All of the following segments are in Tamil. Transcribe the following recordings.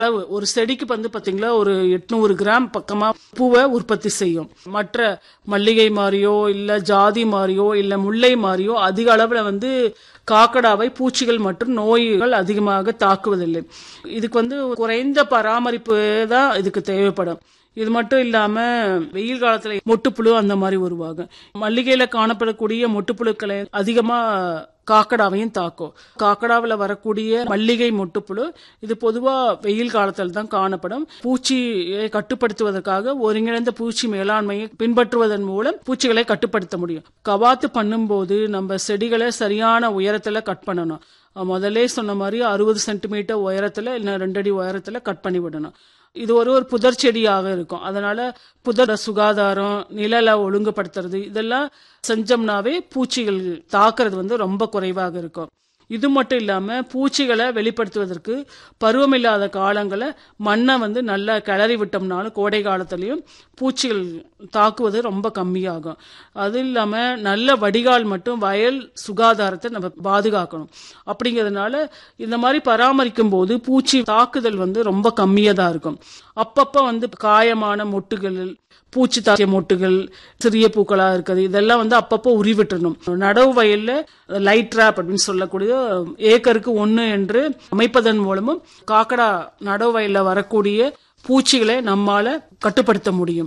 அளவு ஒரு செடிக்கு வந்து பாத்தீங்களா ஒரு எட்நூறு கிராம் பக்கமா பூவை உற்பத்தி செய்யும் மற்ற மல்லிகை மாதிரியோ இல்ல ஜாதி மாதிரியோ இல்ல முல்லை மாதிரியோ அதிக அளவுல வந்து காக்கடாவை பூச்சிகள் மற்றும் நோய்கள் அதிகமாக தாக்குவதில்லை இதுக்கு வந்து குறைந்த பராமரிப்பு தான் இதுக்கு தேவைப்படும் இது மட்டும் இல்லாம வெயில் காலத்துல மொட்டுப்புழு அந்த மாதிரி உருவாகும் மல்லிகையில காணப்படக்கூடிய மொட்டுப்புழுக்களை அதிகமா காக்கடாவையும் தாக்கும் காக்கடாவில் வரக்கூடிய மல்லிகை மொட்டுப்புழு இது பொதுவா வெயில் காலத்தில் தான் காணப்படும் பூச்சியை கட்டுப்படுத்துவதற்காக ஒருங்கிணைந்த பூச்சி மேலாண்மையை பின்பற்றுவதன் மூலம் பூச்சிகளை கட்டுப்படுத்த முடியும் கவாத்து பண்ணும்போது நம்ம செடிகளை சரியான உயரத்துல கட் பண்ணணும் முதல்ல சொன்ன மாதிரி அறுபது சென்டிமீட்டர் உயரத்துல இல்ல ரெண்டடி உயரத்துல கட் பண்ணி விடணும் இது ஒரு ஒரு புதர் செடியாக இருக்கும் அதனால புதர் சுகாதாரம் நிழலை ஒழுங்குபடுத்துறது இதெல்லாம் செஞ்சோம்னாவே பூச்சிகள் தாக்குறது வந்து ரொம்ப குறைவாக இருக்கும் இது மட்டும் இல்லாம பூச்சிகளை வெளிப்படுத்துவதற்கு பருவமில்லாத காலங்களை மண்ணை வந்து நல்லா கிளறி விட்டோம்னாலும் கோடை காலத்திலையும் பூச்சிகள் தாக்குவது ரொம்ப கம்மியாகும் அது இல்லாம நல்ல வடிகால் மட்டும் வயல் சுகாதாரத்தை நம்ம பாதுகாக்கணும் அப்படிங்கிறதுனால இந்த மாதிரி பராமரிக்கும் போது பூச்சி தாக்குதல் வந்து ரொம்ப கம்மியா தான் இருக்கும் அப்பப்ப வந்து காயமான மொட்டுகள் பூச்சி தாக்கிய மொட்டுகள் சிறிய பூக்களா இருக்குது இதெல்லாம் வந்து அப்பப்போ உருவிட்டுறணும் நடவு வயல்ல லைட் ட்ராப் அப்படின்னு சொல்லக்கூடிய ஏக்கருக்கு ஒன்று என்று அமைப்பதன் மூலமும் காக்கடா நடவு வயல்ல வரக்கூடிய பூச்சிகளை நம்மால கட்டுப்படுத்த முடியும்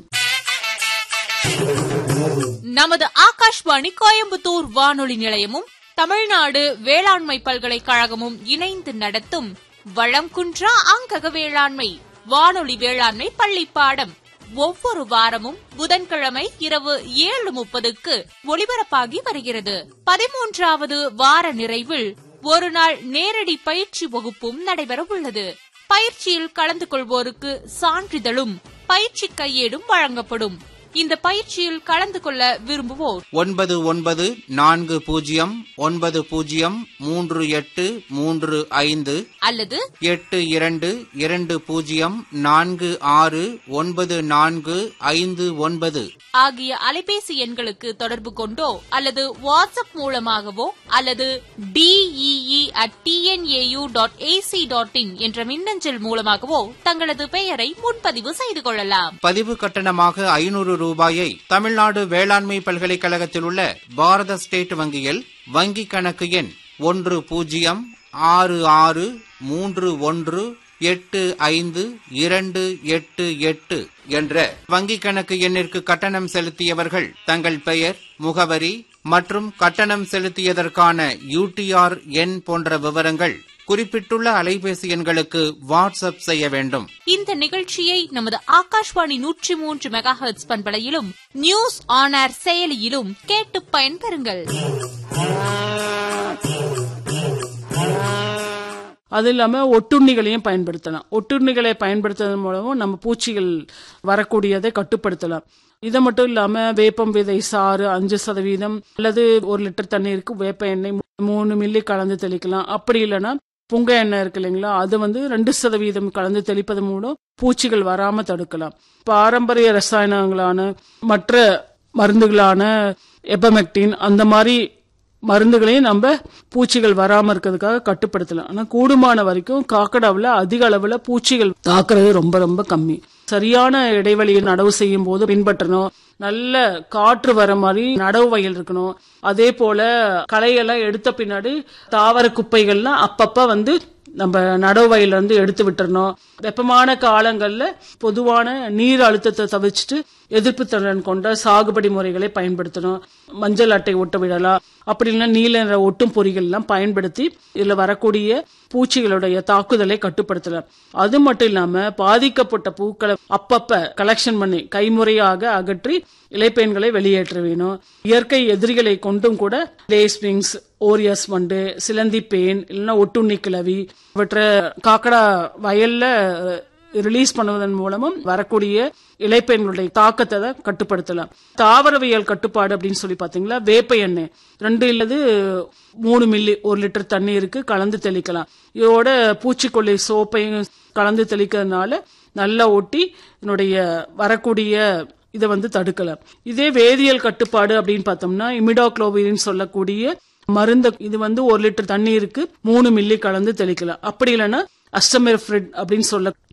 நமது ஆகாஷ்வாணி கோயம்புத்தூர் வானொலி நிலையமும் தமிழ்நாடு வேளாண்மை பல்கலைக்கழகமும் இணைந்து நடத்தும் வளம் குன்றா அங்கக வேளாண்மை வானொலி வேளாண்மை பள்ளி பாடம் ஒவ்வொரு வாரமும் புதன்கிழமை இரவு ஏழு முப்பதுக்கு ஒளிபரப்பாகி வருகிறது பதிமூன்றாவது வார நிறைவில் ஒரு நாள் நேரடி பயிற்சி வகுப்பும் நடைபெற உள்ளது பயிற்சியில் கலந்து கொள்வோருக்கு சான்றிதழும் பயிற்சி கையேடும் வழங்கப்படும் இந்த பயிற்சியில் கலந்து கொள்ள விரும்புவோர் ஒன்பது ஒன்பது நான்கு பூஜ்ஜியம் ஒன்பது பூஜ்ஜியம் மூன்று எட்டு மூன்று ஐந்து அல்லது எட்டு இரண்டு இரண்டு பூஜ்ஜியம் நான்கு ஆறு ஒன்பது நான்கு ஐந்து ஒன்பது ஆகிய அலைபேசி எண்களுக்கு தொடர்பு கொண்டோ அல்லது வாட்ஸ்அப் மூலமாகவோ அல்லது DEE at TNAU dot AC dot in என்ற மின்னஞ்சல் மூலமாகவோ தங்களது பெயரை முன்பதிவு செய்து கொள்ளலாம் பதிவு கட்டணமாக ஐநூறு ரூபாயை தமிழ்நாடு வேளாண்மை பல்கலைக்கழகத்தில் உள்ள பாரத ஸ்டேட் வங்கியில் வங்கிக் கணக்கு எண் ஒன்று பூஜ்ஜியம் ஆறு ஆறு மூன்று ஒன்று எட்டு ஐந்து இரண்டு எட்டு எட்டு என்ற வங்கிக் கணக்கு எண்ணிற்கு கட்டணம் செலுத்தியவர்கள் தங்கள் பெயர் முகவரி மற்றும் கட்டணம் செலுத்தியதற்கான யூடிஆர் எண் போன்ற விவரங்கள் குறிப்பிட்டுள்ள அலைபேசி எண்களுக்கு வாட்ஸ்அப் செய்ய வேண்டும் இந்த நிகழ்ச்சியை நமது ஆகாஷ்வாணி நூற்றி மூன்று மெகா ஹெர்ட்ஸ் பண்பலையிலும் நியூஸ் ஆன் ஏர் செயலியிலும் கேட்டு பயன்பெறுங்கள் அது இல்லாம ஒட்டுண்ணிகளையும் பயன்படுத்தலாம் ஒட்டுண்ணிகளை பயன்படுத்துவதன் மூலமும் நம்ம பூச்சிகள் வரக்கூடியதை கட்டுப்படுத்தலாம் இதை மட்டும் இல்லாம வேப்பம் விதை சாறு அஞ்சு சதவீதம் அல்லது ஒரு லிட்டர் தண்ணீருக்கு வேப்ப எண்ணெய் மூணு மில்லி கலந்து தெளிக்கலாம் அப்படி இல்லைன்னா புங்க எண்ணெய் இருக்கு இல்லைங்களா அது வந்து ரெண்டு சதவீதம் கலந்து தெளிப்பதன் மூலம் பூச்சிகள் வராம தடுக்கலாம் பாரம்பரிய ரசாயனங்களான மற்ற மருந்துகளான எபமெக்டின் அந்த மாதிரி மருந்துகளையும் நம்ம பூச்சிகள் வராம இருக்கிறதுக்காக கட்டுப்படுத்தலாம் ஆனா கூடுமான வரைக்கும் காக்கடாவில் அதிக அளவுல பூச்சிகள் தாக்குறது ரொம்ப ரொம்ப கம்மி சரியான இடைவெளியை நடவு செய்யும் போது பின்பற்றணும் நல்ல காற்று வர மாதிரி நடவு வயல் இருக்கணும் அதே போல களையெல்லாம் எடுத்த பின்னாடி தாவர குப்பைகள்லாம் அப்பப்ப வந்து நம்ம நடவு வயல்ல இருந்து எடுத்து விட்டுறணும் வெப்பமான காலங்கள்ல பொதுவான நீர் அழுத்தத்தை தவிர்த்துட்டு எதிர்ப்பு திறன் கொண்ட சாகுபடி முறைகளை பயன்படுத்தணும் மஞ்சள் அட்டை ஒட்ட விடலாம் அப்படி இல்லைன்னா நீல நிற ஒட்டும் பொறிகள் எல்லாம் பயன்படுத்தி இதுல வரக்கூடிய பூச்சிகளுடைய தாக்குதலை கட்டுப்படுத்தலாம் அது மட்டும் இல்லாம பாதிக்கப்பட்ட பூக்களை அப்பப்ப கலெக்ஷன் பண்ணி கைமுறையாக அகற்றி இலைப்பெண்களை வெளியேற்ற வேணும் இயற்கை எதிரிகளை கொண்டும் கூட லேஸ்பிங்ஸ் ஓரியஸ் வண்டு சிலந்தி பேன் இல்லைன்னா ஒட்டுண்ணி கிளவி இவற்றை காக்கடா வயல்ல ரிலீஸ் பண்ணுவதன் மூலமும் வரக்கூடிய இலைப்பெண்களுடைய தாக்கத்தை தான் கட்டுப்படுத்தலாம் தாவரவியல் கட்டுப்பாடு அப்படின்னு சொல்லி பாத்தீங்களா வேப்ப எண்ணெய் ரெண்டு இல்லது மூணு மில்லி ஒரு லிட்டர் தண்ணீருக்கு கலந்து தெளிக்கலாம் இதோட பூச்சிக்கொல்லி சோப்பையும் கலந்து தெளிக்கிறதுனால நல்லா ஒட்டி இதனுடைய வரக்கூடிய இதை வந்து தடுக்கலாம் இதே வேதியியல் கட்டுப்பாடு அப்படின்னு பார்த்தோம்னா இமிடாக்ளோபின் சொல்லக்கூடிய மருந்து இது வந்து ஒரு லிட்டர் தண்ணீருக்கு மூணு மில்லி கலந்து தெளிக்கலாம் அப்படி இல்லைன்னா அஸ்டமெர்ஃப்ரிட் அப்படின்னு சொல்ல